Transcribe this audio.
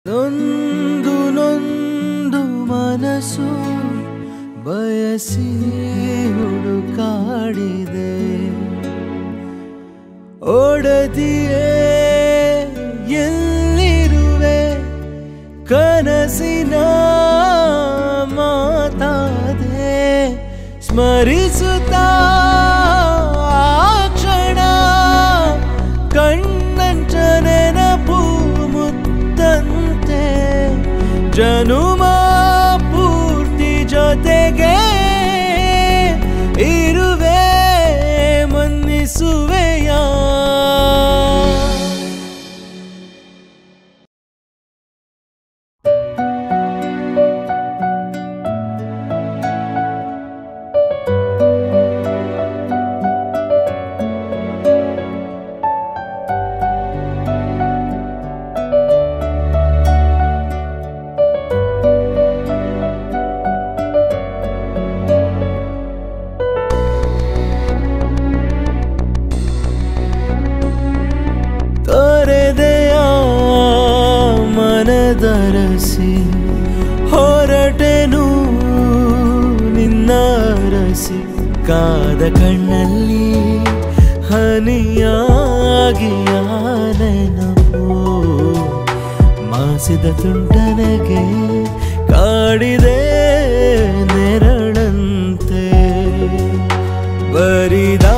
ನೊಂದು ನೊಂದು ಮನಸ್ಸು ಬಯಸಿ ಹುಡುಕಾಡಿದೆ ಓಡದಿಯೇ ಎಲ್ಲಿರುವೆ ಕನಸಿನ ಮಾತಾದೆ ಸ್ಮರಿಸುತ್ತಾ ಆ ಕ್ಷಣ ಕಣ್ಣಂಚ ನೆನಪು ಮುತ್ತಂತೆ ಜನುಮ ಪೂರ್ತಿ ಜೊತೆಗೆ ಇರುವೆ ಮನ್ನಿಸುವೆಯ ತೊರೆದೆಯ ಮನದರಸಿ ಹೊರಟೆನು ನಿನ್ನ ರಸಿ ಕಾದ ಕಣ್ಣಲ್ಲಿ ಹನಿಯಾಗಿ ನೆನಪು ಮಾಸಿದ ತುಂಟನಗೆ ಕಾಡಿದೆ ನೆರಳಂತೆ ಬರಿದ